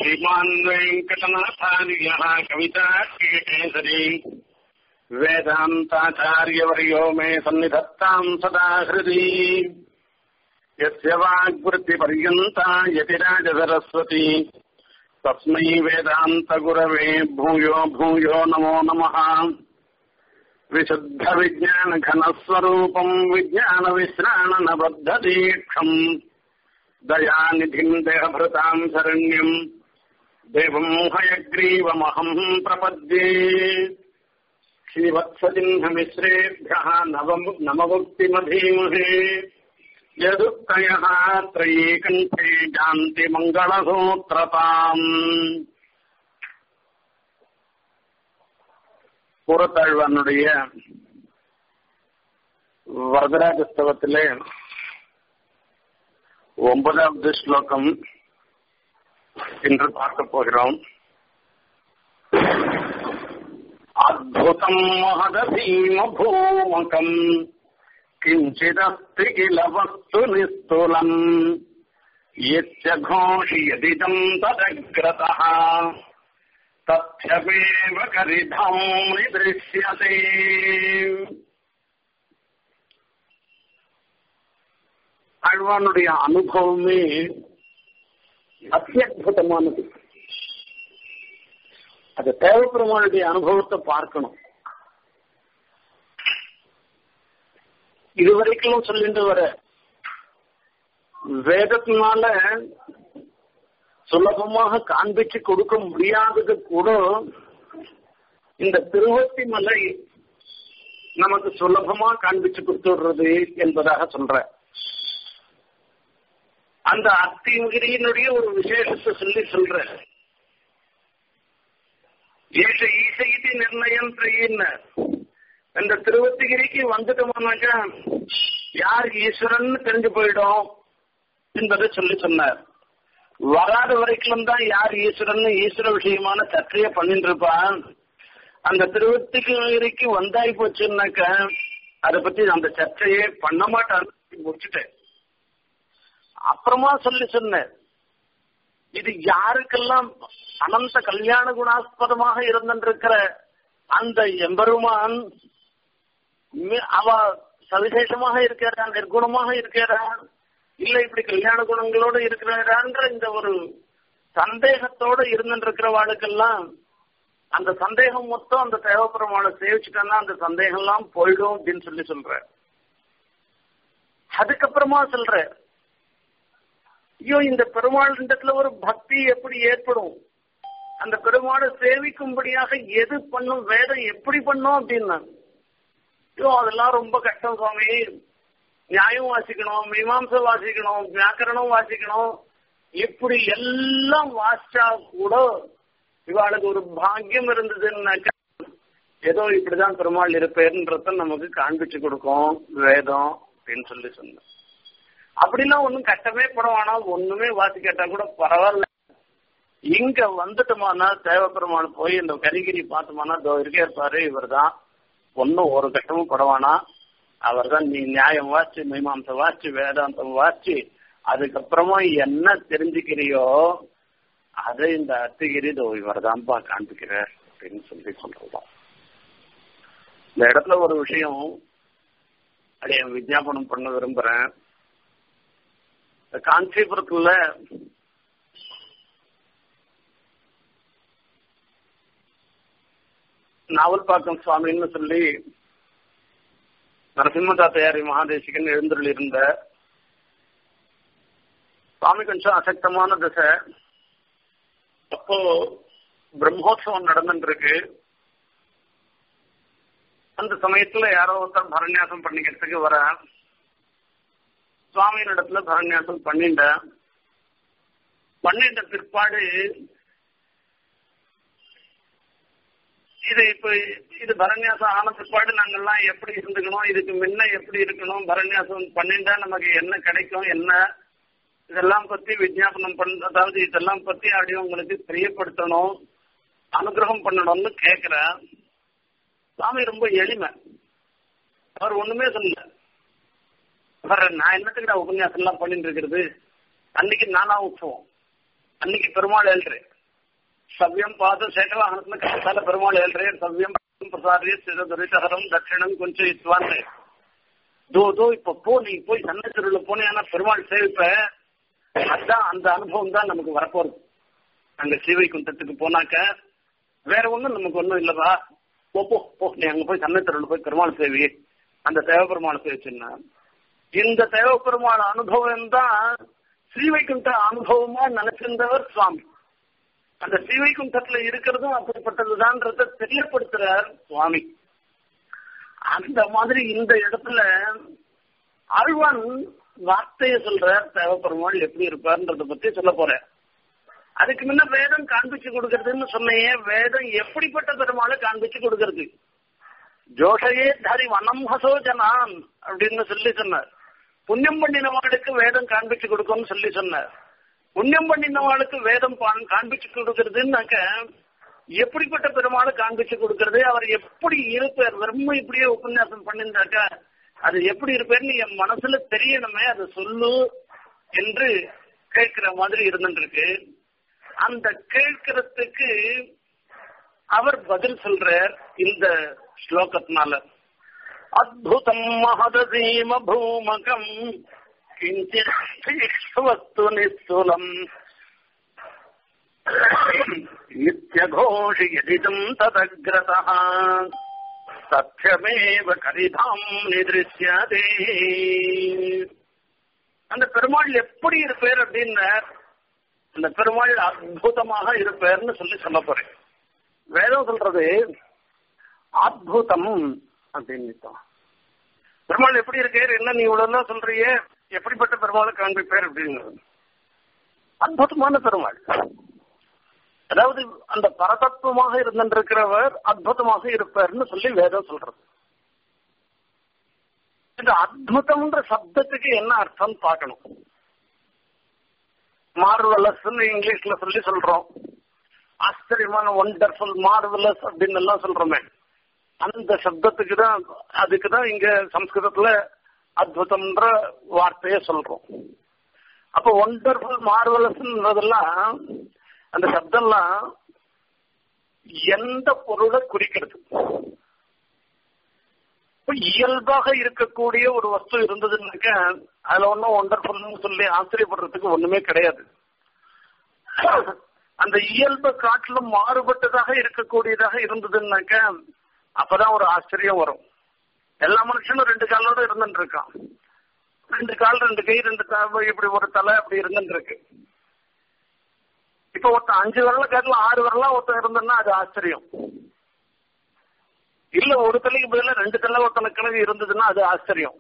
श्रीमान् वेङ्कटनाथार्यः कविताकेसरी वेदान्ताचार्यवर्यो मे सन्निधत्ताम् सदा हृदि यस्य वाग्वृत्तिपर्यन्ता यतिराजसरस्वती तस्मै वेदान्तगुरवे भूयो भूयो नमो नमः विशुद्धविज्ञानघनस्वरूपम् विज्ञानविश्राणनबद्धदीक्षम् दयानिधिम् देहभृताम् शरण्यम् देवम् हयग्रीवमहम् प्रपद्ये श्रीवत्सचिह्नमिश्रेभ्यः नवमु- नममुक्तिमधीमहे यदुक्तयः त्रयी कण्ठे जान्ति मङ्गलसूत्रताम् கூறத்தாழ்வானுடைய வரதராஜஸ்தவத்திலே ஒன்பதாவது ஸ்லோகம் இன்று பார்க்க போகிறோம் அத்புதம் மகதபீம பூமகம் கிஞ்சிதஸ்தி கில வஸ்து நிஸ்துலம் यच्चघोषयदिदम् तदग्रतः तथ्यमेव करिधम् दृश्यते ஆழ்வானுடைய அனுபவமே அத்தியுதமானது அது தேவப்பெருமானுடைய அனுபவத்தை பார்க்கணும் இதுவரைக்கும் சொல்லிட்டு வர வேதத்தினால சுலபமாக காண்பிச்சு கொடுக்க முடியாதது கூட இந்த திருவத்தி மலை நமக்கு சுலபமா காண்பிச்சு கொடுத்துடுறது என்பதாக சொல்ற அந்த அத்திகிரியினுடைய ஒரு விசேஷத்தை சொல்லி சொல்ற ஏஷ ஈசைதி நிர்ணயம் செய்யின்னு இந்த திருவத்திகிரிக்கு வந்துட்டோம்னாக்கா யார் ஈஸ்வரன் தெரிஞ்சு போயிடும் என்பதை சொல்லி சொன்னார் வராத வரைக்கும் தான் யார் ஈஸ்வரன் ஈஸ்வர விஷயமான சர்ச்சையை பண்ணிட்டு இருப்பான் அந்த திருவத்திகிரிக்கு வந்தாய் போச்சுன்னாக்க அதை பத்தி அந்த சர்ச்சையே பண்ண மாட்டான்னு முடிச்சுட்டேன் அப்புறமா சொல்லி சொன்னேன் இது யாருக்கெல்லாம் அனந்த கல்யாண குணாஸ்பதமாக இருந்திருக்கிற அந்த எம்பெருமான் மி- அவ சவிசேஷமாக இருக்கிறா நிர்குணமாக இருக்கிறா இல்ல இப்படி கல்யாண குணங்களோட இருக்கிறான்ற இந்த ஒரு சந்தேகத்தோட இருந்துருக்கிறவாளுக்கெல்லாம் அந்த சந்தேகம் மொத்தம் அந்த தேவபெருமானை சேவிச்சுட்டோம்னா அந்த சந்தேகம் எல்லாம் போயிடும் அப்படின்னு சொல்லி சொல்ற அதுக்கப்புறமா சொல்ற ஐயோ இந்த பெருமாள் இடத்துல ஒரு பக்தி எப்படி ஏற்படும் அந்த பெருமாளை சேவிக்கும்படியாக எது பண்ணும் வேதம் எப்படி பண்ணும் அப்படின்னா ஐயோ அதெல்லாம் ரொம்ப கஷ்டம் சுவாமி நியாயம் வாசிக்கணும் மீமாம்சை வாசிக்கணும் வியாக்கரணம் வாசிக்கணும் இப்படி எல்லாம் வாசிச்சா கூட இவாளுக்கு ஒரு பாக்கியம் இருந்ததுன்னாக்கா ஏதோ இப்படிதான் பெருமாள் இருப்பேன்றத நமக்கு காண்பிச்சு கொடுக்கும் வேதம் அப்படின்னு சொல்லி சொன்னேன் அப்படிலாம் ஒன்றும் கஷ்டமே பட வேணாம் ஒண்ணுமே வாசி கேட்டா கூட பரவாயில்ல இங்க வந்துட்டோமானா தேவப்பெருமாள் போய் இந்த கரிகிரி பார்த்தோமானா இதோ இருக்கே இருப்பாரு இவர் தான் ஒன்னும் ஒரு கஷ்டமும் படவானா அவர் தான் நீ நியாயம் வாச்சு மீமாம்சம் வாச்சு வேதாந்தம் வாச்சு அதுக்கப்புறமா என்ன தெரிஞ்சுக்கிறியோ அதை இந்த அத்திகிரி இதோ இவர் தான்ப்பா காண்பிக்கிறார் அப்படின்னு சொல்லி சொல்றோம் இந்த இடத்துல ஒரு விஷயம் அதை விஜாபனம் பண்ண விரும்புறேன் இந்த காஞ்சிபுரத்துல நாவல்பாக்கம் சுவாமின்னு சொல்லி நரசிம்ம தாத்தையாரி மகாதேசிகன் எழுந்தருள் இருந்த சுவாமி கொஞ்சம் அசக்தமான திசை அப்போ பிரம்மோத்சவம் நடந்துருக்கு அந்த சமயத்துல யாரோ ஒருத்தர் பரநியாசம் பண்ணிக்கிறதுக்கு வர சுவாமியின் இடத்துல பரநியாசம் பண்ணிட்டேன் பண்ணிட்ட பிற்பாடு இது இப்ப இது பரநியாசம் ஆன பிற்பாடு நாங்கெல்லாம் எப்படி இருந்துக்கணும் இதுக்கு முன்ன எப்படி இருக்கணும் பரநியாசம் பண்ணிட்டா நமக்கு என்ன கிடைக்கும் என்ன இதெல்லாம் பத்தி விஜாபனம் பண்ண அதாவது இதெல்லாம் பத்தி அப்படியே உங்களுக்கு தெரியப்படுத்தணும் அனுகிரகம் பண்ணணும்னு கேக்குறேன் சாமி ரொம்ப எளிமை அவர் ஒண்ணுமே சொல்லல அவர் நான் என்னத்துக்கு உபன்யாசம் எல்லாம் பண்ணிட்டு இருக்கிறது அன்னைக்கு நானா உற்சவம் அன்னைக்கு பெருமாள் எழுறேன் சவ்யம் பாத சேகவாகனத்துல கஷ்டத்தால பெருமாள் ஏழ்றே சவ்யம் பிரசாரிய சிறதுரிதகரம் தட்சிணம் கொஞ்சம் இத்துவான்னு தோ தோ இப்ப போ நீ போய் சன்னத்திருள்ள போனேன்னா பெருமாள் சேவிப்ப அதான் அந்த அனுபவம் தான் நமக்கு வரப்போறது அங்க சீவை குண்டத்துக்கு போனாக்க வேற ஒண்ணும் நமக்கு ஒண்ணும் இல்லவா போ போ போ நீ அங்க போய் சன்னத்திருள்ள போய் பெருமாள் சேவி அந்த தேவபெருமாள் சேவிச்சுன்னா இந்த தேவபெருமாள் அனுபவம் தான் ஸ்ரீவைகுண்ட அனுபவமா நினைச்சிருந்தவர் சுவாமி அந்த ஸ்ரீவைகுண்டத்துல இருக்கிறதும் அப்படிப்பட்டதுதான்றத தெரியப்படுத்துறார் சுவாமி அந்த மாதிரி இந்த இடத்துல ஆழ்வான் வார்த்தையை சொல்றார் தேவப்பெருமாள் எப்படி இருப்பார்ன்றத பத்தி சொல்ல போறேன் அதுக்கு முன்ன வேதம் காண்பிச்சு கொடுக்கறதுன்னு சொன்னையே வேதம் எப்படிப்பட்ட பெருமாளை காண்பிச்சு கொடுக்கறது ஜோஷையே தரி வனம் ஹசோ ஜனான் அப்படின்னு சொல்லி சொன்னார் புண்ணியம் பண்ணினவாளுக்கு வேதம் காண்பிச்சு கொடுக்கும்னு சொல்லி சொன்னார் புண்ணியம் பண்ணினவாளுக்கு வேதம் காண்பிச்சு கொடுக்கறதுன்னாக்க எப்படிப்பட்ட பெருமாளை காண்பிச்சு கொடுக்கறது அவர் எப்படி இருப்பார் வெறும் இப்படியே உபன்யாசம் பண்ணிருந்தாக்க அது எப்படி இருப்பார்னு என் மனசுல தெரியணுமே அதை சொல்லு என்று கேட்கிற மாதிரி இருந்துருக்கு அந்த கேட்கறதுக்கு அவர் பதில் சொல்றார் இந்த ஸ்லோகத்தினால அத்புதம் மகதசீம பூமகம் கிஞ்சித் நிஸ்துலம் நித்யகோஷி எதிதம் ததக்ரதः சத்தியமேவ கரிதாம் நிதிருஷ்யதே அந்த பெருமாள் எப்படி இருப்பார் அப்படின்னார் அந்த பெருமாள் அற்புதமாக இருப்பார்னு சொல்லி சொல்ல போறேன் வேதம் சொல்றது அத்புதம் அப்படின்னு பெருமாள் எப்படி இருக்கார் என்ன நீ இவ்வளவு சொல்றியே எப்படிப்பட்ட பெருமாளை காண்பிப்பார் அப்படின்னு அற்புதமான பெருமாள் அதாவது அந்த பரதத்துவமாக இருந்திருக்கிறவர் அற்புதமாக இருப்பார்னு சொல்லி வேதம் சொல்றது இந்த அத்புதம்ன்ற சப்தத்துக்கு என்ன அர்த்தம் பார்க்கணும் மார்வலஸ் இங்கிலீஷ்ல சொல்லி சொல்றோம் ஆச்சரியமான ஒண்டர்ஃபுல் மார்வலஸ் அப்படின்னு எல்லாம் சொல்றோமே அந்த சப்தத்துக்கு தான் அதுக்கு தான் இங்க சம்ஸ்கிருதத்துல அத்புதம்ன்ற வார்த்தைய சொல்றோம் அப்ப ஒண்டர்ஃபுல் மார்வலஸ்ன்றதெல்லாம் அந்த சப்தம்லாம் எந்த பொருளை குறிக்கிறது இயல்பாக இருக்கக்கூடிய ஒரு வஸ்து இருந்ததுன்னாக்க அதுல ஒன்றும் ஒண்டர்ஃபுல்னு சொல்லி ஆச்சரியப்படுறதுக்கு ஒண்ணுமே கிடையாது அந்த இயல்பை காட்டிலும் மாறுபட்டதாக இருக்கக்கூடியதாக இருந்ததுன்னாக்க அப்பதான் ஒரு ஆச்சரியம் வரும் எல்லா மனுஷனும் ரெண்டு காலோட இருந்துட்டு இருக்கான் ரெண்டு கால் ரெண்டு கை ரெண்டு இப்படி ஒரு தலை அப்படி இருந்துட்டு இருக்கு இப்ப ஒருத்தன் அஞ்சு வரல காட்டில ஆறு வரலாம் ஒருத்தன் இருந்தன்னா அது ஆச்சரியம் இல்ல ஒரு தலைக்கு பதில ரெண்டு தலை ஒருத்தனுக்கு கிழங்கு இருந்ததுன்னா அது ஆச்சரியம்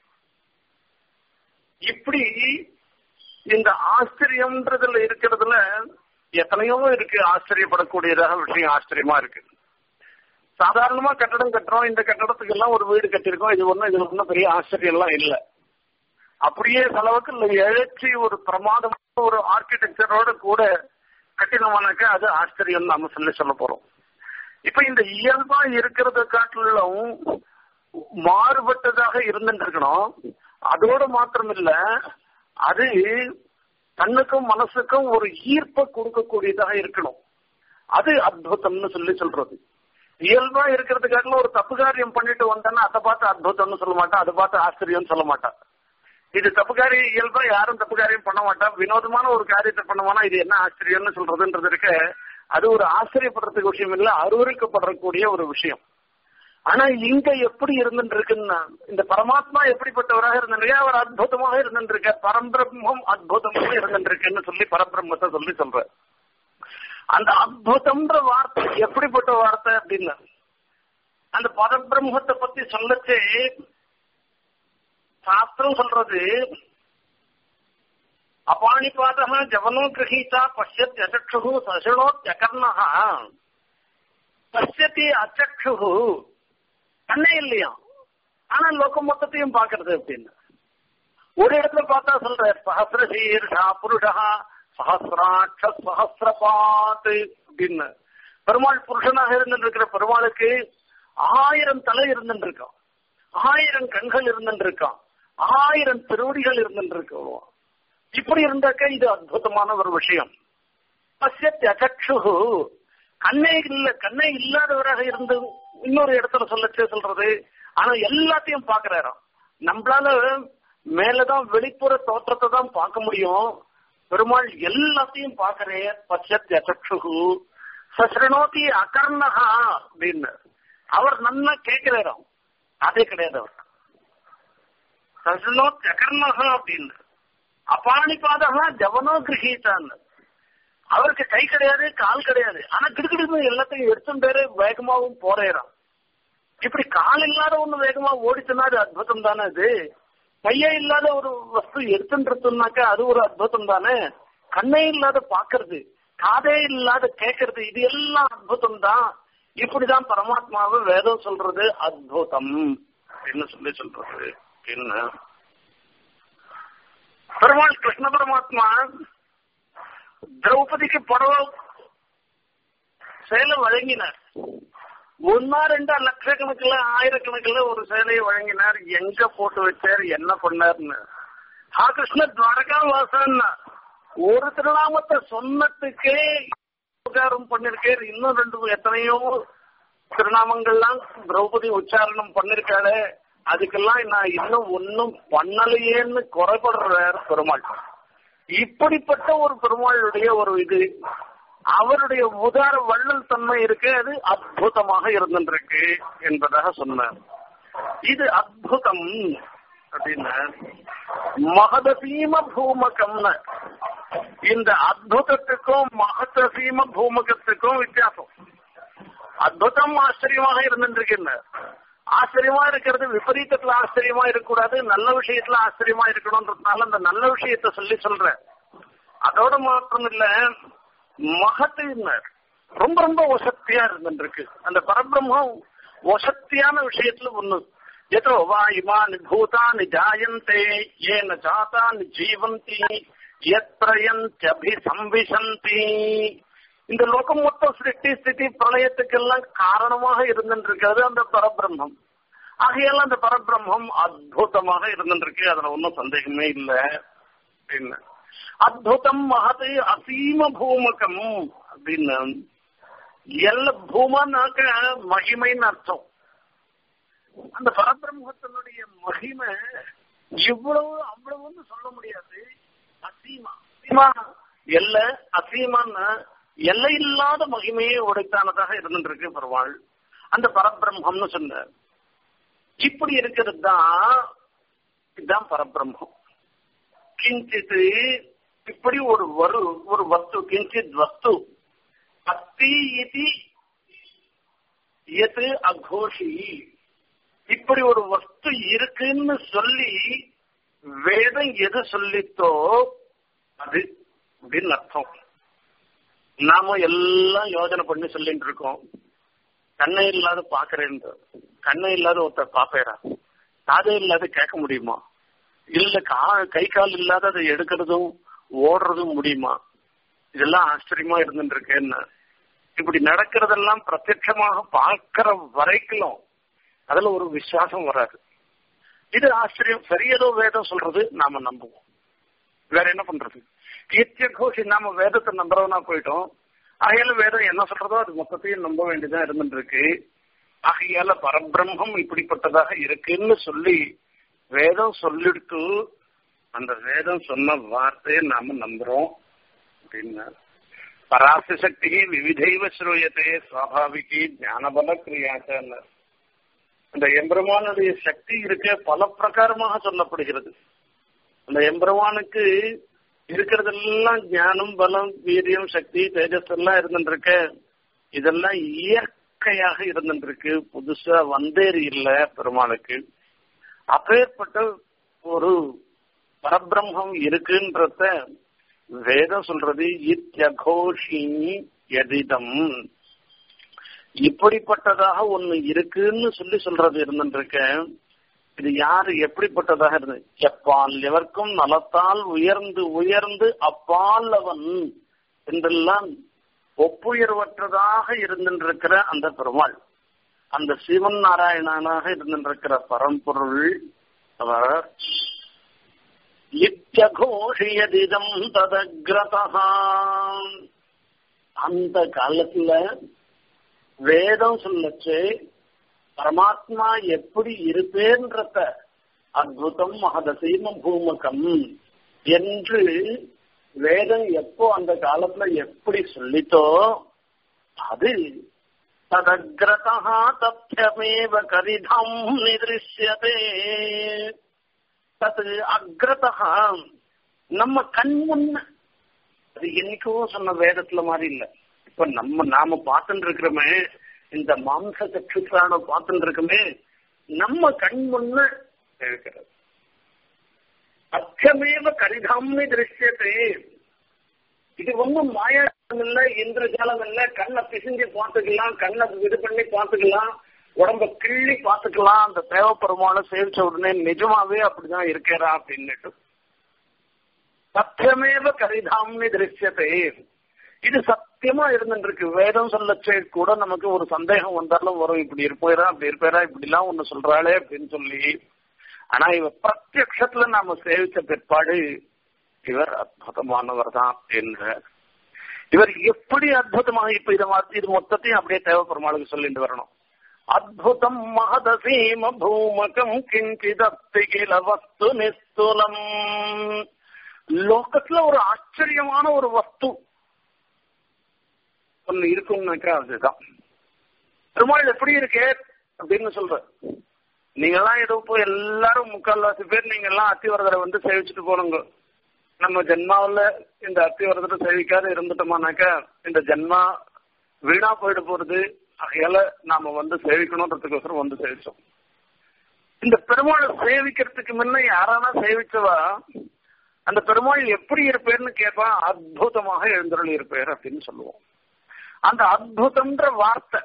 இப்படி இந்த ஆச்சரியம்ன்றதுல இருக்கிறதுல எத்தனையோ இருக்கு ஆச்சரியப்படக்கூடியதாக விஷயம் ஆச்சரியமா இருக்கு சாதாரணமா கட்டடம் கட்டுறோம் இந்த கட்டடத்துக்கு எல்லாம் ஒரு வீடு கட்டிருக்கோம் இது ஒண்ணும் இது ஒன்றும் பெரிய ஆச்சரியம் எல்லாம் இல்ல அப்படியே செலவுக்கு இல்லை எழுச்சி ஒரு பிரமாதமான ஒரு ஆர்கிடெக்சரோட கூட கட்டினோம்னாக்க அது ஆச்சரியம் நாம சொல்லி சொல்ல போறோம் இப்ப இந்த இயல்பா இருக்கிறத காட்டிலும் மாறுபட்டதாக இருந்துட்டு இருக்கணும் அதோட மாத்திரம் இல்ல அது கண்ணுக்கும் மனசுக்கும் ஒரு ஈர்ப்பை கொடுக்கக்கூடியதாக இருக்கணும் அது அத்புதம்னு சொல்லி சொல்றது இயல்பா இருக்கிறதுக்காக ஒரு தப்பு காரியம் பண்ணிட்டு வந்தேன்னா அதை பார்த்து அத்புதம்னு சொல்ல மாட்டான் அதை பார்த்து ஆச்சரியம் சொல்ல மாட்டான் இது தப்பு காரியம் இயல்பா யாரும் தப்பு காரியம் பண்ண மாட்டான் வினோதமான ஒரு காரியத்தை பண்ணுவானா இது என்ன ஆச்சரியம்னு சொல்றதுன்றது இருக்க அது ஒரு ஆச்சரியப்படுறதுக்கு விஷயம் இல்ல அருவருக்கப்படுறக்கூடிய ஒரு விஷயம் ஆனா இங்க எப்படி இருந்துட்டு இருக்குன்னா இந்த பரமாத்மா எப்படிப்பட்டவராக இருந்திருக்க அவர் அற்புதமாக இருந்திருக்க பரம்பிரம்மம் அற்புதமாக இருந்திருக்குன்னு சொல்லி பரபிரம்மத்தை சொல்லி சொல்ற அந்த அற்புதம்ன்ற வார்த்தை எப்படிப்பட்ட வார்த்தை அப்படின்னா அந்த பரபிரம்மத்தை பத்தி சொல்லச்சே சாஸ்திரம் சொல்றது அபாணிபாதக ஜவனோ கிரகீதா பசியத் அச்சக்ஷு சசணோத்யகர்ணா பசியத்தி அச்சக்ஷு கண்ணே இல்லையா ஆனா லோகம் மொத்தத்தையும் பாக்குறது அப்படின்னு ஒரு இடத்துல பார்த்தா சொல்ற சஹசிர சீர்ஷா புருஷா சஹசிராட்ச சஹசிரபாத் அப்படின்னு பெருமாள் புருஷனாக இருந்துட்டு இருக்கிற பெருமாளுக்கு ஆயிரம் தலை இருந்துட்டு இருக்கான் ஆயிரம் கண்கள் இருந்துட்டு இருக்கான் ஆயிரம் திருவடிகள் இருந்துட்டு இருக்கோம் இப்படி இருந்தாக்க இது அற்புதமான ஒரு விஷயம் பசியச்சக்ஷு கண்ணே இல்ல கண்ணே இல்லாதவராக இருந்து இன்னொரு இடத்துல சொல்லச்சே சொல்றது ஆனா எல்லாத்தையும் பாக்குறாராம் நம்மளால மேலதான் வெளிப்புற தோற்றத்தை தான் பார்க்க முடியும் பெருமாள் எல்லாத்தையும் பாக்குறே பசியச்சக்ஷு சசிரணோதி அகர்ணகா அப்படின்னு அவர் நல்லா கேட்கிறாராம் அதே கிடையாது அவர் சசிரணோத்தி அகர்ணகா அப்படின்னு அபாணி பாதகா ஜவனோ கிரகீட்டான்னு அவருக்கு கை கிடையாது கால் கிடையாது ஆனா கிடுக்கிடுன்னு எல்லாத்தையும் எடுத்துட்டாரு வேகமாவும் போறேறான் இப்படி கால் இல்லாத ஒண்ணு வேகமா ஓடிச்சுன்னா அது அற்புதம் தானே அது கையே இல்லாத ஒரு வஸ்து எடுத்துன்றதுனாக்கா அது ஒரு அற்புதம் தானே கண்ணே இல்லாத பாக்குறது காதே இல்லாத கேட்கறது இது எல்லாம் அற்புதம் தான் இப்படிதான் பரமாத்மாவை வேதம் சொல்றது அற்புதம் அப்படின்னு சொல்லி சொல்றது என்ன பெருமாள் கிருஷ்ண பரமாத்மா திரௌபதிக்கு புடவ சேலை வழங்கினார் ஒன்னா ரெண்டா லட்சக்கணக்கில் ஆயிரக்கணக்கில் ஒரு சேலையை வழங்கினார் எங்க போட்டு வச்சார் என்ன பண்ணார்னு ஆ கிருஷ்ண துவாரகா வாசன்னா ஒரு திருநாமத்தை சொன்னதுக்கே உபகாரம் பண்ணிருக்காரு இன்னும் ரெண்டு எத்தனையோ திருநாமங்கள்லாம் திரௌபதி உச்சாரணம் பண்ணிருக்காளே அதுக்கெல்லாம் நான் இன்னும் ஒன்னும் பண்ணலையேன்னு குறைபடுறார் பெருமாள் இப்படிப்பட்ட ஒரு பெருமாளுடைய ஒரு இது அவருடைய உதார வள்ளல் தன்மை இருக்கு அது அற்புதமாக இருந்திருக்கு என்பதாக சொன்னார் இது அற்புதம் அப்படின்னு மகதசீம பூமகம்னு இந்த அற்புதத்துக்கும் மகதசீம பூமகத்துக்கும் வித்தியாசம் அற்புதம் ஆச்சரியமாக இருந்துருக்குன்னு ஆச்சரியமா இருக்கிறது விபரீதத்துல ஆச்சரியமா இருக்கக்கூடாது நல்ல விஷயத்துல ஆச்சரியமா இருக்கணும்ன்றதுனால அந்த நல்ல விஷயத்த சொல்லி சொல்றேன் அதோட மாத்திரம் இல்ல மகத்தினர் ரொம்ப ரொம்ப வசத்தியா இருந்துருக்கு அந்த பரபிரம்மம் வசத்தியான விஷயத்துல ஒண்ணு எதோ வா இமானி பூதானி ஜாயந்தே ஏன ஜாதானி ஜீவந்தி எத்ரயந்தி சம்பிசந்தி இந்த லோகம் மொத்தம் சிருஷ்டி ஸ்திதி பிரளயத்துக்கெல்லாம் காரணமாக இருந்துருக்கிறது அந்த பரபிரம்மம் ஆகையால அந்த பரபிரம்மம் அற்புதமாக இருந்துருக்கு அதுல ஒன்றும் சந்தேகமே இல்லை அப்படின்னு அத்புதம் மகது அசீம பூமகம் அப்படின்னு எல்லா பூமானாக்க மகிமைன்னு அர்த்தம் அந்த பரபிரம்மத்தினுடைய மகிமை இவ்வளவு அவ்வளவுன்னு சொல்ல முடியாது அசீமா அசீமா எல்ல அசீமான்னு எல்லை இல்லாத மகிமையை உடைத்தானதாக இருந்துருக்கு பெருமாள் அந்த பரபிரம்மம்னு சொன்ன இப்படி இருக்கிறது தான் இதுதான் பரபிரம்மம் கிஞ்சித் இப்படி ஒரு வரு ஒரு வஸ்து கிஞ்சித் வஸ்து அத்தி இது எது அகோஷி இப்படி ஒரு வஸ்து இருக்குன்னு சொல்லி வேதம் எது சொல்லித்தோ அது அப்படின்னு அர்த்தம் நாம எல்லாம் யோஜனை பண்ணி சொல்லிட்டு இருக்கோம் கண்ணை இல்லாத பாக்குறேன் கண்ணை இல்லாத ஒருத்தர் பாப்பேரா காதே இல்லாத கேட்க முடியுமா இல்ல கா கை கால் இல்லாத அதை எடுக்கிறதும் ஓடுறதும் முடியுமா இதெல்லாம் ஆச்சரியமா இருந்துட்டு இருக்கேன்னு இப்படி நடக்கிறதெல்லாம் பிரத்யட்சமாக பார்க்கிற வரைக்கும் அதுல ஒரு விசுவாசம் வராது இது ஆச்சரியம் சரியதோ வேதம் சொல்றது நாம நம்புவோம் வேற என்ன பண்றது நித்திய கோஷி நாம வேதத்தை நம்புறவனா போயிட்டோம் ஆகையால வேதம் என்ன சொல்றதோ அது மொத்தத்தையும் நம்ப வேண்டியதா இருந்துட்டு இருக்கு ஆகையால பரபிரம்மம் இப்படிப்பட்டதாக இருக்குன்னு சொல்லி வேதம் சொல்லிடுத்து அந்த வேதம் சொன்ன வார்த்தையை நாம நம்புறோம் அப்படின்னா பராச சக்தி விவிதைவ ஸ்ரூயத்தே சுவாபாவிகி ஞானபல கிரியாச்சன்னு அந்த எம்பெருமானுடைய சக்தி இருக்க பல பிரகாரமாக சொல்லப்படுகிறது அந்த எம்பெருமானுக்கு இருக்கிறதெல்லாம் ஞானம் பலம் வீரியம் சக்தி தேஜஸ் எல்லாம் இருந்துருக்கு இதெல்லாம் இயற்கையாக இருந்துருக்கு புதுசா வந்தேறி இல்ல பெருமாளுக்கு அப்பேற்பட்ட ஒரு பரபிரம்மம் இருக்குன்றத வேதம் சொல்றது இத்தியகோஷி எதிதம் இப்படிப்பட்டதாக ஒண்ணு இருக்குன்னு சொல்லி சொல்றது இருந்துருக்க இது யாரு எப்படிப்பட்டதாக இருந்து எப்பால் எவர்க்கும் நலத்தால் உயர்ந்து உயர்ந்து அப்பால் அவன் என்றெல்லாம் ஒப்புயர்வற்றதாக இருந்திருக்கிற அந்த பெருமாள் அந்த சிவன் நாராயணனாக இருந்திருக்கிற பரம்பொருள் அவர் இத்தியகோஷியதிதம் ததக்ரதா அந்த காலத்துல வேதம் சொல்லச்சு பரமாத்மா எப்படி இருப்பேன்றத அத்புதம் மகதசீம பூமகம் என்று வேதம் எப்போ அந்த காலத்துல எப்படி சொல்லித்தோ அது ததக்ரதா தப்யமேவ கரிதம் நிதிருஷ்யதே தது அக்ரதா நம்ம கண் முன்ன அது என்னைக்கோ சொன்ன வேதத்துல மாதிரி இல்ல இப்ப நம்ம நாம பார்த்துட்டு இருக்கிறோமே இந்த மாம்ச சற்றுக்கான பார்த்துட்டு இருக்கோமே நம்ம கண் முன்ன இருக்கிறது அச்சமேவ கரிதாம்னு திருஷ்யத்தை இது ஒன்றும் மாயாஜாலம் இல்ல இந்திரஜாலம் இல்ல கண்ணை பிசிஞ்சு பார்த்துக்கலாம் கண்ணை இது பண்ணி பார்த்துக்கலாம் உடம்ப கிள்ளி பார்த்துக்கலாம் அந்த தேவப்பெருமான சேவிச்ச உடனே நிஜமாவே அப்படிதான் இருக்கிறா அப்படின்னுட்டு சத்தியமேவ கரிதாம்னு திருஷ்யத்தை இது சத்தியமா இருந்துருக்கு வேதம் சொல்லச்சே கூட நமக்கு ஒரு சந்தேகம் வந்தாலும் வரும் இப்படி இருப்பேரா அப்படி இருப்பேரா இப்படி எல்லாம் ஒண்ணு சொல்றாளே அப்படின்னு சொல்லி ஆனா இவ பிரத்யக்ஷத்துல நாம சேவிச்ச பிற்பாடு இவர் அற்புதமானவர் தான் என்ற இவர் எப்படி அற்புதமாக இப்ப இதை மாத்தி இது மொத்தத்தையும் அப்படியே தேவைப்பெருமாளுக்கு சொல்லிட்டு வரணும் அத்புதம் மகதசீம பூமகம் கிஞ்சிதப்தி கில வஸ்து நிஸ்துலம் லோகத்துல ஒரு ஆச்சரியமான ஒரு வஸ்து ஒண்ணு இருக்கும்னாக்கா அதுதான் பெருமாள் எப்படி இருக்கே அப்படின்னு சொல்ற நீங்கெல்லாம் ஏதோ போய் எல்லாரும் முக்கால்வாசி பேர் நீங்க எல்லாம் அத்திவரதரை வந்து சேவிச்சுட்டு போனோங்க நம்ம ஜென்மாவில் இந்த அத்திவரதரை சேவிக்காத இருந்துட்டோமானாக்கா இந்த ஜென்மா வீணா போயிட்டு போறது அதையால நாம வந்து சேவிக்கணுன்றதுக்கோசரம் வந்து சேவிச்சோம் இந்த பெருமாளை சேவிக்கிறதுக்கு முன்ன யாரானா சேவிச்சவா அந்த பெருமாள் எப்படி இருப்பேர்னு கேட்பான் அற்புதமாக எழுந்தருள் இருப்பேர் அப்படின்னு சொல்லுவோம் அந்த அற்புதம்ன்ற வார்த்தை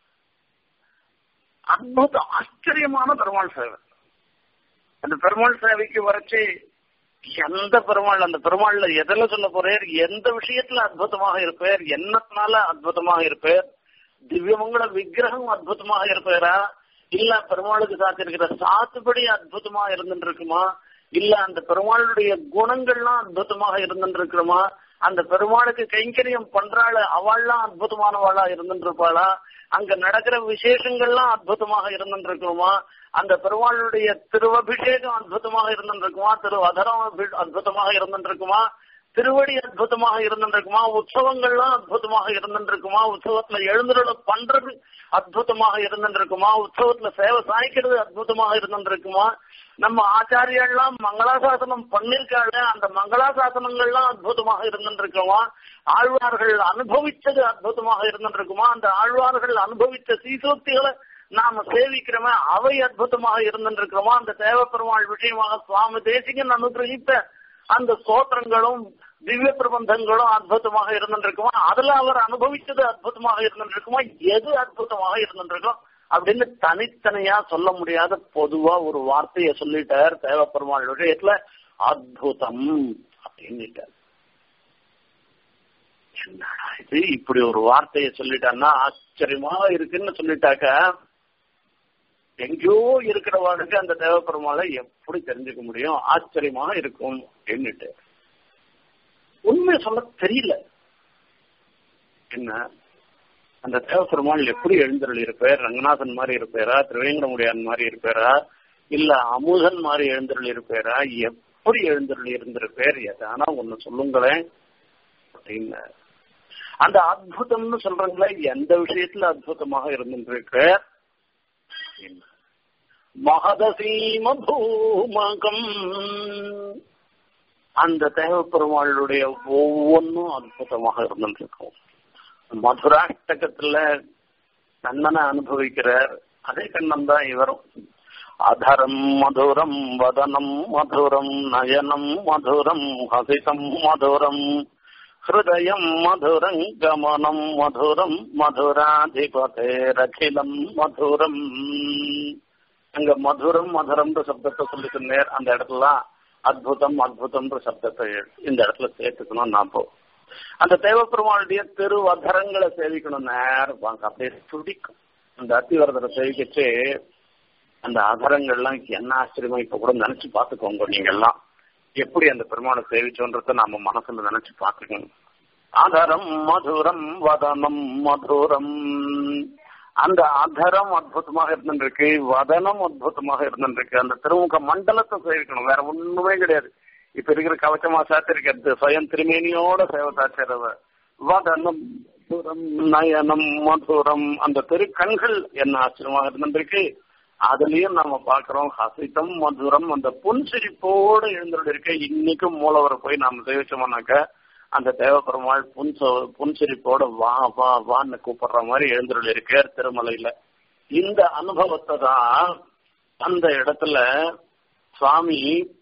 அற்புதம் ஆச்சரியமான பெருமாள் சேவை அந்த பெருமாள் சேவைக்கு வரைச்சு எந்த பெருமாள் அந்த பெருமாள்ல எதில் சொல்ல போறேர் எந்த விஷயத்துல அற்புதமாக இருப்பேர் என்னத்தினால அற்புதமாக இருப்பேர் திவ்யமங்கள விக்கிரகம் அற்புதமாக இருப்பேரா இல்ல பெருமாளுக்கு சாத்திருக்கிற சாத்துப்படி அற்புதமா இருந்துட்டு இருக்குமா இல்ல அந்த பெருமாளுடைய குணங்கள்லாம் அற்புதமாக இருந்துட்டு இருக்குமா அந்த பெருமாளுக்கு கைங்கரியம் பண்றாள் அவள்லாம் அற்புதமானவாளா இருந்துட்டு இருப்பாளா அங்க நடக்கிற விசேஷங்கள்லாம் அற்புதமாக இருந்துட்டு இருக்குமா அந்த பெருமாளுடைய திருவபிஷேகம் அற்புதமாக இருந்துட்டு இருக்குமா திரு அதரம் அற்புதமாக இருந்துட்டு இருக்குமா திருவடி அற்புதமாக இருந்துருக்குமா உற்சவங்கள்லாம் அற்புதமாக இருந்துருக்குமா உற்சவத்துல எழுந்துருள பண்றது அற்புதமாக இருந்துருக்குமா உற்சவத்துல சேவை சாய்க்கிறது அற்புதமாக இருந்துருக்குமா நம்ம ஆச்சாரியெல்லாம் மங்களாசாசனம் பண்ணிருக்காங்க அந்த மங்களாசாசனங்கள்லாம் அற்புதமாக இருந்துருக்குமா ஆழ்வார்கள் அனுபவிச்சது அற்புதமாக இருந்துருக்குமா அந்த ஆழ்வார்கள் அனுபவிச்ச சீசோக்திகளை நாம சேவிக்கிறோமே அவை அற்புதமாக இருந்துருக்கிறோமா அந்த தேவப்பெருமாள் விஷயமாக சுவாமி தேசிகன் அனுகிரகித்த அந்த ஸ்தோத்திரங்களும் திவ்ய பிரபந்தங்களும் அற்புதமாக இருந்துருக்குமா அதுல அவர் அனுபவிச்சது அற்புதமாக இருந்துருக்குமா எது அற்புதமாக இருந்துருக்கும் அப்படின்னு தனித்தனியா சொல்ல முடியாத பொதுவா ஒரு வார்த்தைய சொல்லிட்டார் தேவப்பெருமாள் விஷயத்துல அற்புதம் அப்படின்னுட்டார் என்னடா இது இப்படி ஒரு வார்த்தைய சொல்லிட்டான்னா ஆச்சரியமா இருக்குன்னு சொல்லிட்டாக்க எங்கேயோ இருக்கிறவாளுக்கு அந்த தேவப்பெருமாளை எப்படி தெரிஞ்சுக்க முடியும் ஆச்சரியமா இருக்கும் அப்படின்னுட்டு உண்மை சொல்ல தெரியல என்ன அந்த தேவப்பெருமாள் எப்படி எழுந்தருள் இருப்பார் ரங்கநாதன் மாதிரி இருப்பாரா திருவேங்கடமுடியான் மாதிரி இருப்பாரா இல்ல அமுதன் மாதிரி எழுந்தருள் இருப்பாரா எப்படி எழுந்தருள் இருந்திருப்பார் எதானா ஒண்ணு சொல்லுங்களேன் அப்படின்னு அந்த அற்புதம்னு சொல்றாங்களே எந்த விஷயத்துல அற்புதமாக இருந்துருக்கு மகதசீம பூமகம் அந்த தேவப்பெருமாளுடைய ஒவ்வொன்றும் அற்புதமாக இருந்துருக்கும் மதுராஷ்டகத்துல கண்ணனை அனுபவிக்கிறார் அதே கண்ணன் தான் இவரும் அதரம் மதுரம் வதனம் மதுரம் நயனம் மதுரம் ஹசிதம் மதுரம் ஹிருதயம் மதுரம் கமனம் மதுரம் மதுராதிபதேரகிலம் மதுரம் அங்க மதுரம் மதுரம்ன்ற சப்தத்தை சொல்லி சொன்னேர் அந்த இடத்துல அத்புதம் அத்புதம்ன்ற சப்தத்தை இந்த இடத்துல சேர்த்துக்கணும் நான் போ அந்த தேவப்பெருமாளுடைய திரு அதரங்களை சேவிக்கணும் நேரம் வாங்க அப்படியே துடிக்கும் அந்த அத்திவரதரை சேவிக்கச்சு அந்த அதரங்கள்லாம் என்ன ஆச்சரியமா இப்ப கூட நினைச்சு பாத்துக்கோங்க நீங்க எல்லாம் எப்படி அந்த பெருமாளை சேவிச்சோன்றத நாம மனசுல நினைச்சு பாத்துக்கணும் அதரம் மதுரம் வதனம் மதுரம் அந்த அதரம் அற்புதமாக இருந்துருக்கு வதனம் அற்புதமாக இருந்துருக்கு அந்த திருமுக மண்டலத்தை சேவிக்கணும் வேற ஒண்ணுமே கிடையாது இப்ப இருக்கிற கவச்சமா சாத்திருக்கிறது சுயம் திருமேனியோட சேவை சாச்சிறவ வதனம் மதுரம் நயனம் மதுரம் அந்த திருக்கண்கள் என்ன ஆச்சரியமாக இருந்திருக்கு அதுலயும் நம்ம பாக்குறோம் ஹசிதம் மதுரம் அந்த புன்சிரிப்போட எழுந்துள்ள இருக்க இன்னைக்கும் மூலவரை போய் நாம சேவிச்சோம்னாக்க அந்த தேவபெருமாள் புன் புன்சிரிப்போட வா வா வான்னு கூப்பிடுற மாதிரி எழுந்துள்ள இருக்கார் திருமலையில இந்த அனுபவத்தை தான் அந்த இடத்துல சுவாமி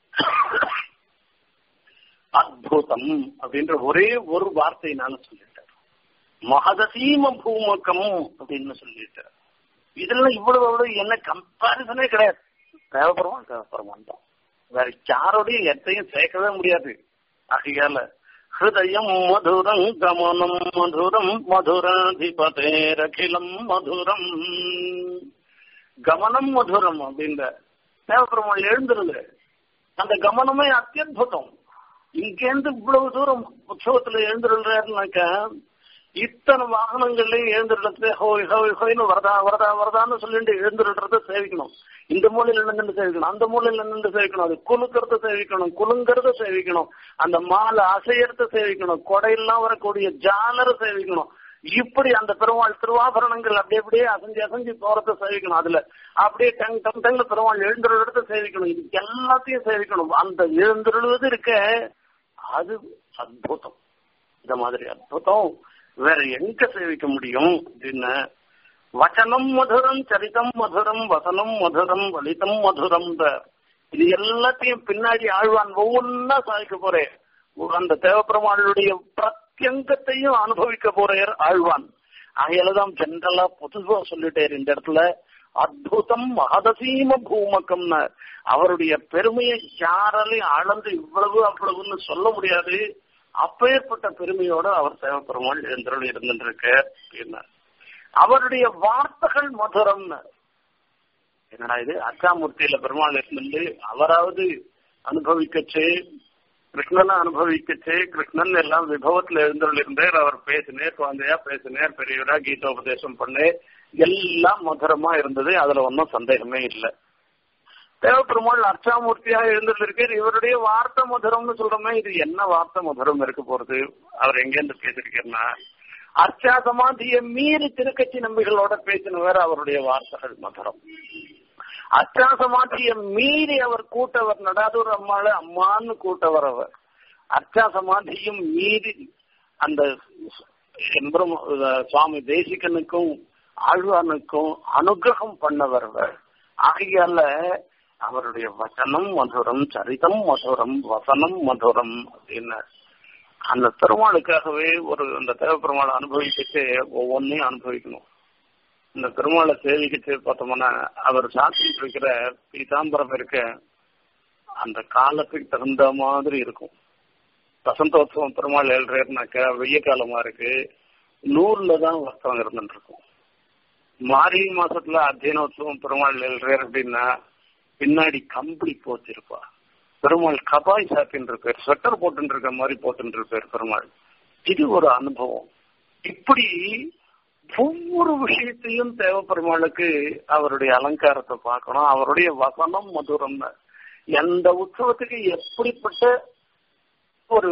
அத்புதம் அப்படின்ற ஒரே ஒரு வார்த்தையினால சொல்லிட்டார் மகதசீம பூமக்கம் அப்படின்னு சொல்லிட்டார் இதுல இவ்வளவு அவ்வளவு என்ன கம்பாரிசனே கிடையாது தேவபெருமான் தேவபெருமான் தான் வேற யாரோடையும் எத்தையும் சேர்க்கவே முடியாது ஆகையால ஹிருதயம் மதுரம் கமனம் மதுரம் மதுராதிபதேரகிலம் மதுரம் கமனம் மதுரம் அப்படின்ற தேவபெருமாள் எழுந்துருது அந்த கமனமே அத்தியுதம் இங்கேருந்து இவ்வளவு தூரம் உற்சவத்துல எழுந்துருள்றாருனாக்கா இத்தனை வாகனங்கள்லயும் எழுந்துடுறது ஹோய் ஹோய் ஹோய்னு வரதா வரதா வரதான்னு சொல்லிட்டு எழுந்துடுறத சேவிக்கணும் இந்த மூலையில நின்று சேவிக்கணும் அந்த மூலையில நின்று சேவிக்கணும் அது குலுக்கிறத சேவிக்கணும் குலுங்கிறத சேவிக்கணும் அந்த மாலை அசையறத சேவிக்கணும் கொடையெல்லாம் வரக்கூடிய ஜாலரை சேவிக்கணும் இப்படி அந்த பெருமாள் திருவாபரணங்கள் அப்படியே அப்படியே அசைஞ்சு அசைஞ்சு போறத சேவிக்கணும் அதுல அப்படியே டங் டங் டங்ல பெருமாள் எழுந்துருளத சேவிக்கணும் இது எல்லாத்தையும் சேவிக்கணும் அந்த எழுந்துருளுவது இருக்க அது அற்புதம் இந்த மாதிரி அற்புதம் வேற எங்க சேவிக்க முடியும் அப்படின்னு வச்சனம் மதுரம் சரிதம் மதுரம் வசனம் மதுரம் வலிதம் மதுரம் இது எல்லாத்தையும் பின்னாடி ஆழ்வான் ஒவ்வொன்னா சாதிக்க போறேன் அந்த தேவப்பெருமாளுடைய பிரத்யங்கத்தையும் அனுபவிக்க போறார் ஆழ்வான் ஆகையாலதான் ஜென்ரலா பொதுவா சொல்லிட்டார் இந்த இடத்துல அற்புதம் மகதசீம பூமக்கம்னு அவருடைய பெருமையை யாராலையும் அளந்து இவ்வளவு அவ்வளவுன்னு சொல்ல முடியாது அப்பேற்பட்ட பெருமையோட அவர் தேவப்பெருமாள் எழுந்தருள் இருந்துருக்க அப்படின்னா அவருடைய வார்த்தைகள் மதுரம்னு என்னடா இது அச்சாமூர்த்தியில பெருமாள் இருந்து அவராவது அனுபவிக்கச்சு கிருஷ்ணனை அனுபவிக்கச்சு கிருஷ்ணன் எல்லாம் விபவத்துல எழுந்தருள் இருந்தார் அவர் பேசினேர் குழந்தையா பேசினேர் பெரியவரா கீதோபதேசம் பண்ணு எல்லாம் மதுரமா இருந்தது அதுல ஒன்றும் சந்தேகமே இல்லை தேவப்பெருமாள் அர்ச்சாமூர்த்தியா எழுந்திருக்கார் இவருடைய வார்த்தை மதுரம்னு சொல்றோமே இது என்ன வார்த்தை மதுரம் இருக்க போறது அவர் எங்கேருந்து பேசிருக்கேன்னா அர்ச்சா சமாதியை மீறி திருக்கட்சி நம்பிகளோட பேசினவர் அவருடைய வார்த்தைகள் மதுரம் அர்ச்சா சமாதியை மீறி அவர் கூட்டவர் நடாதூர் அம்மாள அம்மான்னு கூட்டவர் அவர் அர்ச்சா சமாதியும் மீறி அந்த என்பரும் சுவாமி தேசிகனுக்கும் ஆழ்வானுக்கும் அனுகிரகம் பண்ணவர் ஆகையால அவருடைய வசனம் மதுரம் சரிதம் மதுரம் வசனம் மதுரம் அப்படின்னு அந்த பெருமாளுக்காகவே ஒரு அந்த தேவ பெருமாளை அனுபவிச்சுட்டு ஒவ்வொன்றையும் அனுபவிக்கணும் இந்த பெருமாளை சேவிக்கிட்டு பார்த்தோம்னா அவர் சாத்திட்டு இருக்கிற பீதாம்பரம் இருக்க அந்த காலத்துக்கு தகுந்த மாதிரி இருக்கும் வசந்தோத்சவம் பெருமாள் எழுறாருனாக்கா வெய்ய காலமா இருக்கு நூறுல தான் வஸ்திரம் இருந்துட்டு இருக்கும் மார்கழி மாசத்துல அத்தியனோத்சவம் பெருமாள் எழுறாரு அப்படின்னா பின்னாடி கம்பளி போத்திருப்பா பெருமாள் கபாய் சாப்பின்னு இருப்பார் ஸ்வெட்டர் போட்டு இருக்க மாதிரி போட்டு இருப்பார் பெருமாள் இது ஒரு அனுபவம் இப்படி ஒவ்வொரு விஷயத்தையும் தேவ பெருமாளுக்கு அவருடைய அலங்காரத்தை பார்க்கணும் அவருடைய வசனம் மதுரம்னு எந்த உற்சவத்துக்கு எப்படிப்பட்ட ஒரு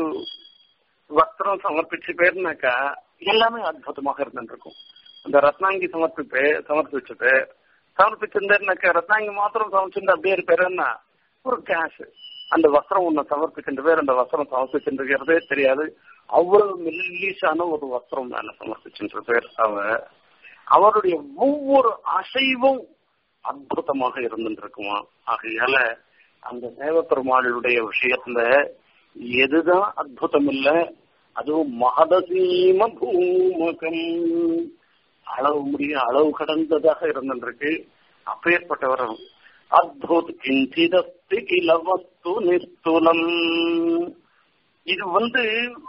வஸ்திரம் சமர்ப்பிச்சு பேர்னாக்கா எல்லாமே அற்புதமாக இருந்துருக்கும் அந்த ரத்னாங்கி சமர்ப்பிப்பே சமர்ப்பிச்சது சமர்ப்பிச்சிருந்தாருனாக்கா ரத்னாங்கி மாத்திரம் சமர்ப்பிச்சிருந்தா அப்படியே இருப்பாருன்னா ஒரு கேஷ் அந்த வஸ்திரம் ஒண்ணு சமர்ப்பிச்சுட்டு பேர் அந்த வஸ்திரம் சமர்ப்பிச்சுருக்கிறதே தெரியாது அவ்வளவு மெல்லீஸான ஒரு வஸ்திரம் மேல சமர்ப்பிச்சுன்ற பேர் அவ அவருடைய ஒவ்வொரு அசைவும் அற்புதமாக இருந்துருக்குமா ஆகையால அந்த தேவப்பெருமாளுடைய விஷயத்துல எதுதான் அற்புதம் இல்ல அதுவும் மகதசீம பூமகம் அளவு முடிய அளவு கடந்ததாக இருந்திருக்கு அப்பேற்பட்டவர் அத்புத் கிஞ்சிதஸ்தி கில வஸ்து நிஸ்துலம் இது வந்து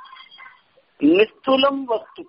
நிஸ்துலம் வஸ்து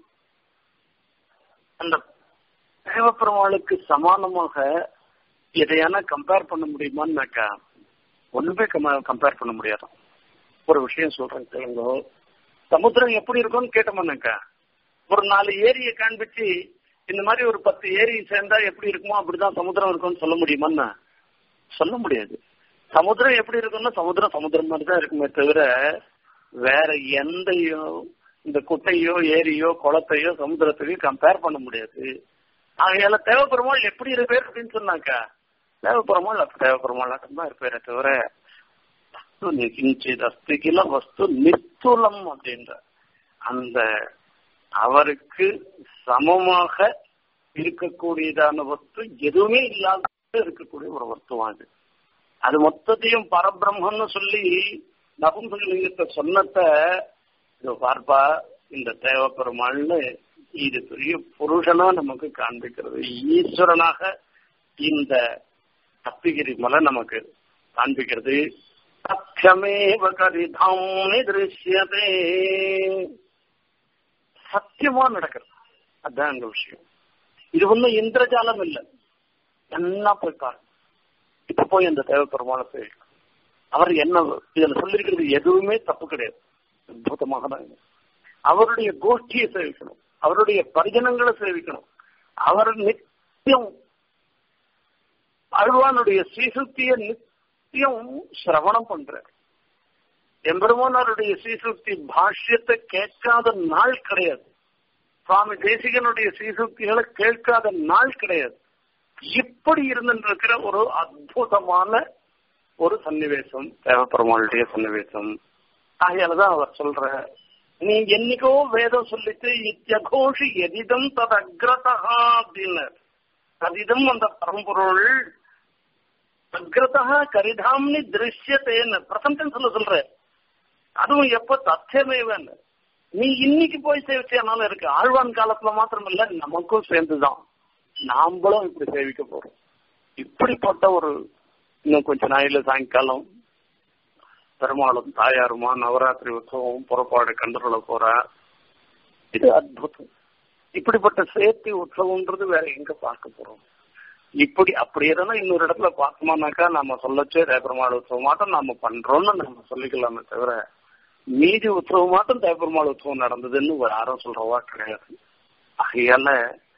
அந்த தேவப்பெருமாளுக்கு சமானமாக எதையான கம்பேர் பண்ண முடியுமான்னாக்கா ஒண்ணுமே கம்பேர் பண்ண முடியாது ஒரு விஷயம் சொல்றேன் கேளுங்க சமுத்திரம் எப்படி இருக்கும்னு கேட்டோம்னாக்கா ஒரு நாலு ஏரியை காண்பிச்சு இந்த மாதிரி ஒரு பத்து ஏரி சேர்ந்தா எப்படி இருக்குமோ அப்படிதான் சமுத்திரம் இருக்கும்னு சொல்ல முடியுமான்னு சொல்ல முடியாது சமுத்திரம் எப்படி இருக்கும்னா சமுத்திரம் சமுத்திரம் மாதிரி தான் இருக்குமே தவிர வேற எந்தையோ இந்த குட்டையோ ஏரியோ குளத்தையோ சமுத்திரத்தையோ கம்பேர் பண்ண முடியாது ஆகையால தேவைப்பெருமாள் எப்படி இருப்பேர் அப்படின்னு சொன்னாக்கா தேவைப்பெருமாள் தேவைப்பெருமாள் தான் இருப்பேரே தவிர கிஞ்சித் அஸ்தி கில வஸ்து நித்துலம் அப்படின்ற அந்த அவருக்கு சமமாக இருக்கக்கூடியதான வஸ்து எதுவுமே இல்லாத இருக்கக்கூடிய ஒரு வஸ்துவம் அது அது மொத்தத்தையும் பரபிரம்மன்னு சொல்லி நபும்சலிங்கத்தை சொன்னத இது பார்ப்பா இந்த தேவப்பெருமாள்னு இது பெரிய புருஷனா நமக்கு காண்பிக்கிறது ஈஸ்வரனாக இந்த அப்பிகிரி மலை நமக்கு காண்பிக்கிறது சத்தியமேவ கரிதம் திருஷ்யதே சத்தியமா நடக்கிறது அதுதான் அங்க விஷயம் இது ஒன்றும் இந்திரஜாலம் இல்லை என்ன போய் பாருங்க இப்ப போய் அந்த தேவ பெருமாளை சேவிக்கும் அவர் என்ன இதுல சொல்லிருக்கிறது எதுவுமே தப்பு கிடையாது அற்புதமாக தான் அவருடைய கோஷ்டியை சேவிக்கணும் அவருடைய பரிஜனங்களை சேவிக்கணும் அவர் நித்தியம் அழ்வானுடைய ஸ்ரீசுத்திய நித்தியம் சிரவணம் பண்றார் எம்பெருமானாருடைய ஸ்ரீசுக்தி பாஷ்யத்தை கேட்காத நாள் கிடையாது சுவாமி தேசிகனுடைய ஸ்ரீசுக்திகளை கேட்காத நாள் கிடையாது இப்படி இருந்திருக்கிற ஒரு அற்புதமான ஒரு சன்னிவேசம் தேவப்பெருமாளுடைய சன்னிவேசம் ஆகையாலதான் அவர் சொல்ற நீ என்னைக்கோ வேதம் சொல்லிட்டு இத்தியகோஷி எதிதம் தது அக்ரதா அப்படின்னார் ததிதம் அந்த பரம்பொருள் அக்ரதா கரிதாம்னி திருஷ்யத்தேன்னு பிரசன்டென்ஸ் சொல்ல சொல்ற அதுவும் எப்ப தத்தியமேவன் நீ இன்னைக்கு போய் சேவிச்சானாலும் இருக்கு ஆழ்வான் காலத்துல மாத்திரம் இல்ல நமக்கும் சேர்ந்துதான் நாம்பளும் இப்படி சேவிக்க போறோம் இப்படிப்பட்ட ஒரு இன்னும் கொஞ்ச நாயில சாயங்காலம் பெருமாளும் தாயாருமா நவராத்திரி உற்சவம் புறப்பாடு கண்டுள்ள போற இது அற்புதம் இப்படிப்பட்ட சேர்த்தி உற்சவம்ன்றது வேற எங்க பார்க்க போறோம் இப்படி அப்படி எதனா இன்னொரு இடத்துல பார்த்தோம்னாக்கா நம்ம சொல்லச்சே தேப்பெருமாள் உற்சவம் மாட்டம் நாம பண்றோம்னு நம்ம சொல்லிக்கலாமே தவிர மீதி உற்சவம் மாட்டம் தேப்பெருமாள் உற்சவம் நடந்ததுன்னு யாரும் சொல்றவா கிடையாது ஆகையால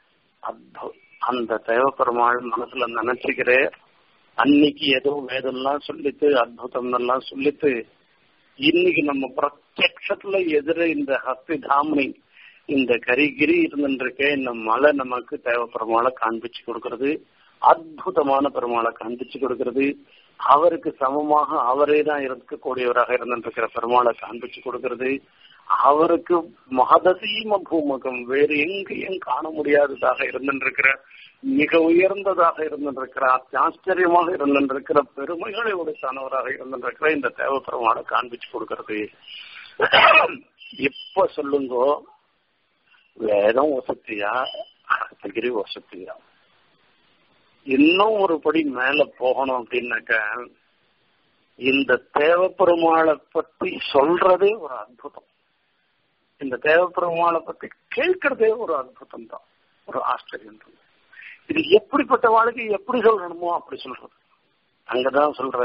அந்த தேவப்பெருமாள் மனசுல நினைச்சுக்கிறே அன்னைக்கு ஏதோ வேதம்லாம் சொல்லிட்டு அற்புதம் எல்லாம் சொல்லிட்டு இன்னைக்கு நம்ம பிரத்யட்சத்துல எதிர இந்த ஹஸ்தி தாமணி இந்த கரிகிரி இருந்துருக்கே இந்த மலை நமக்கு தேவைப்பெருமாளை காண்பிச்சு கொடுக்கறது அற்புதமான பெருமாளை காண்பிச்சு கொடுக்கறது அவருக்கு சமமாக அவரே தான் இருக்கக்கூடியவராக இருந்திருக்கிற பெருமாளை காண்பிச்சு கொடுக்கறது அவருக்கு மகதசீம பூமுகம் வேறு எங்கேயும் காண முடியாததாக இருந்திருக்கிற மிக உயர்ந்ததாக இருந்திருக்கிற ஆச்சரியமாக இருந்திருக்கிற பெருமைகளை உடைத்தானவராக இருந்திருக்கிற இந்த தேவ பெருமாளை காண்பிச்சு கொடுக்கறது எப்ப சொல்லுங்கோ வேதம் வசத்தியா அர்த்தகிரி வசத்தியா இன்னும் ஒரு படி மேல போகணும் அப்படின்னாக்க இந்த தேவப்பெருமாளை பத்தி சொல்றதே ஒரு அற்புதம் இந்த தேவப்பெருமாளை பத்தி கேட்கறதே ஒரு அற்புதம் தான் ஒரு ஆச்சரியம் தான் இது எப்படிப்பட்ட வாழ்க்கை எப்படி சொல்லணுமோ அப்படி சொல்றது அங்கதான் சொல்ற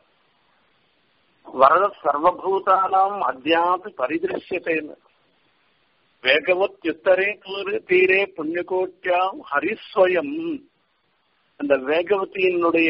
வரத சர்வபூதானாம் அத்தியாபி பரிதிருஷ்யத்தைன்னு வேகவத்யுத்தரே தீரே புண்ணியகோட்டியாம் ஹரிஸ்வயம் அந்த வேகவதியினுடைய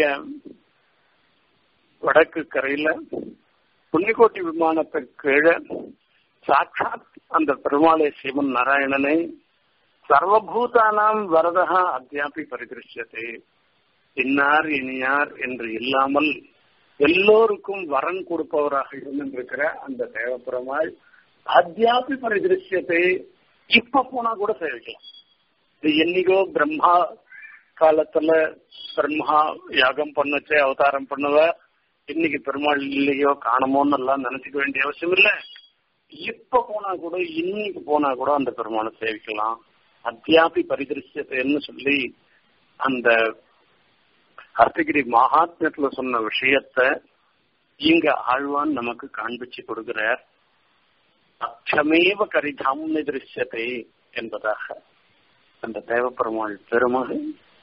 வடக்கு கரையில புண்ணியகோட்டி விமானத்தை கீழே சாட்சாத் அந்த பெருமாளை சிவன் நாராயணனை சர்வபூதானாம் வரதா அத்தியாபி பரிதிருஷ்யத்தை இன்னார் இனியார் என்று இல்லாமல் எல்லோருக்கும் வரன் கொடுப்பவராக இருந்திருக்கிற அந்த தேவபெருமாள் அத்தியாபி பரிதிருஷ்யத்தை இப்ப போனா கூட சேவிக்கலாம் இது என்னைக்கோ பிரம்மா காலத்துல பிரம்மா யாகம் பண்ணச்சே அவதாரம் பண்ணுவ இன்னைக்கு பெருமாள் இல்லையோ காணமோன்னு எல்லாம் நினைச்சுக்க வேண்டிய அவசியம் இல்ல இப்ப போனா கூட இன்னைக்கு போனா கூட அந்த பெருமாளை சேவிக்கலாம் அத்தியாபி பரிதிருஷ்யத்தைன்னு சொல்லி அந்த அர்த்தகிரி மகாத்மியத்துல சொன்ன விஷயத்த இங்க ஆழ்வான் நமக்கு காண்பிச்சு கொடுக்கிறார் அச்சமேவ கரிதாம்னு திருஷ்யத்தை என்பதாக அந்த தேவப்பெருமாள் பெருமை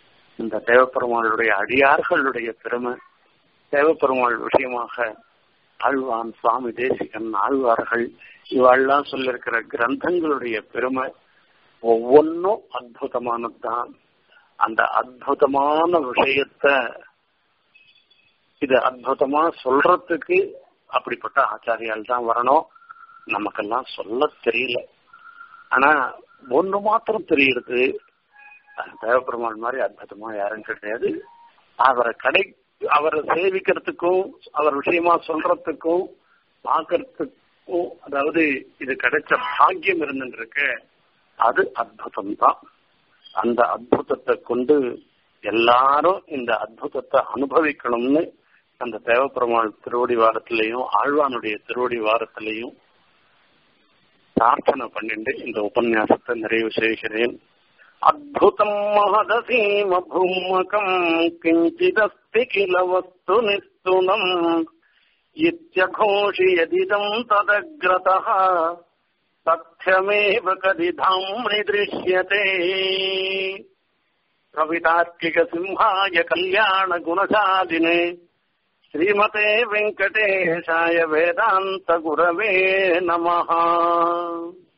இந்த தேவப்பெருமாளுடைய அடியார்களுடைய பெருமை தேவப்பெருமாள் விஷயமாக ஆழ்வான் சுவாமி தேசிகன் ஆழ்வார்கள் இவாள்லாம் சொல்லியிருக்கிற கிரந்தங்களுடைய பெருமை ஒவ்வொன்றும் அற்புதமானதுதான் அந்த அற்புதமான விஷயத்த இது அற்புதமா சொல்றதுக்கு அப்படிப்பட்ட ஆச்சாரியால் தான் வரணும் நமக்கெல்லாம் சொல்ல தெரியல ஆனா ஒண்ணு மாத்திரம் தெரியுது தேவப்பெருமாள் மாதிரி அற்புதமா யாரும் கிடையாது அவரை கடை அவரை சேவிக்கிறதுக்கும் அவர் விஷயமா சொல்றதுக்கும் பார்க்கறதுக்கும் அதாவது இது கிடைச்ச பாக்கியம் இருந்துருக்கு அது அற்புதம் தான் அந்த அற்புதத்தை கொண்டு எல்லாரும் இந்த அற்புதத்தை அனுபவிக்கணும்னு அந்த தேவப்பெருமாள் திருவடி வாரத்திலையும் ஆழ்வானுடைய திருவடி வாரத்திலையும் பிரார்த்தனை பண்ணிட்டு இந்த உபன்யாசத்தை நிறைவு செய்கிறேன் அத்புதம் மகதசீம பூமகம் கிஞ்சிதஸ்தி கில வஸ்து நிஸ்துனம் இத்தியഘോഷி யதிதம் ததக்ரதः तथ्यमेव कदिधाम्नि दृश्यते कवितार्किकसिंहाय कल्याणगुणशालिने श्रीमते वेङ्कटेशाय वेदान्तगुरवे नमः